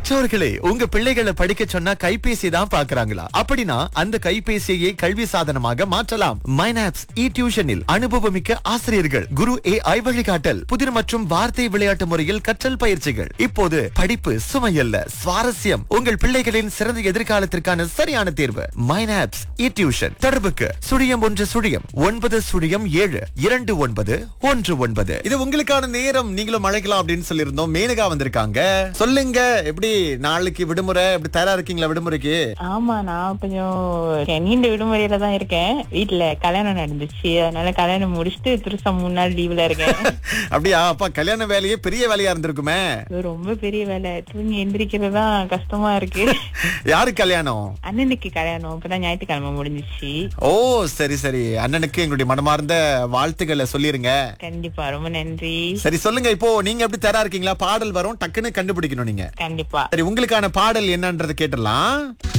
பெற்றோர்களே உங்க பிள்ளைகளை படிக்க சொன்னா கைபேசி தான் பாக்குறாங்களா அப்படின்னா அந்த கைபேசியை கல்வி சாதனமாக மாற்றலாம் மைனாப்ஸ் இ டியூஷனில் அனுபவமிக்க ஆசிரியர்கள் குரு ஏ ஐ வழிகாட்டல் புதிர் மற்றும் வார்த்தை விளையாட்டு முறையில் கற்றல் பயிற்சிகள் இப்போது படிப்பு சுமையல்ல சுவாரஸ்யம் உங்கள் பிள்ளைகளின் சிறந்த எதிர்காலத்திற்கான சரியான தேர்வு மைனாப்ஸ் இ டியூஷன் தொடர்புக்கு சுழியம் ஒன்று சுழியம் ஒன்பது சுழியம் ஏழு இரண்டு ஒன்பது ஒன்று ஒன்பது இது உங்களுக்கான நேரம் நீங்களும் அழைக்கலாம் அப்படின்னு சொல்லியிருந்தோம் மேனகா வந்திருக்காங்க சொல்லுங்க எப்படி நாளைக்கு விடுமுறை எப்படி தயாரா இருக்கீங்களா விடுமுறைக்கு ஆமா நான் கொஞ்சம் நீண்ட விடுமுறையில தான் இருக்கேன் வீட்டுல கல்யாணம் நடந்துச்சு அதனால கல்யாணம் முடிச்சுட்டு திருசா மூணு நாள் லீவ்ல இருக்கேன் அப்படியா அப்பா கல்யாண வேலையே பெரிய வேலையா இருந்திருக்குமே இது ரொம்ப பெரிய வேலை தூங்கி எந்திரிக்கிறது தான் கஷ்டமா இருக்கு யாரு கல்யாணம் அண்ணனுக்கு கல்யாணம் இப்பதான் ஞாயிற்றுக்கிழமை முடிஞ்சிச்சு ஓ சரி சரி அண்ணனுக்கு எங்களுடைய மனமார்ந்த வாழ்த்துக்களை சொல்லிருங்க கண்டிப்பா ரொம்ப நன்றி சரி சொல்லுங்க இப்போ நீங்க எப்படி தயாரா இருக்கீங்களா பாடல் வரும் டக்குன்னு கண்டுபிடிக்கணும் நீங்க கண்டிப்பா சரி உங்களுக்கான பாடல் என்னன்றது கேட்டுடலாம்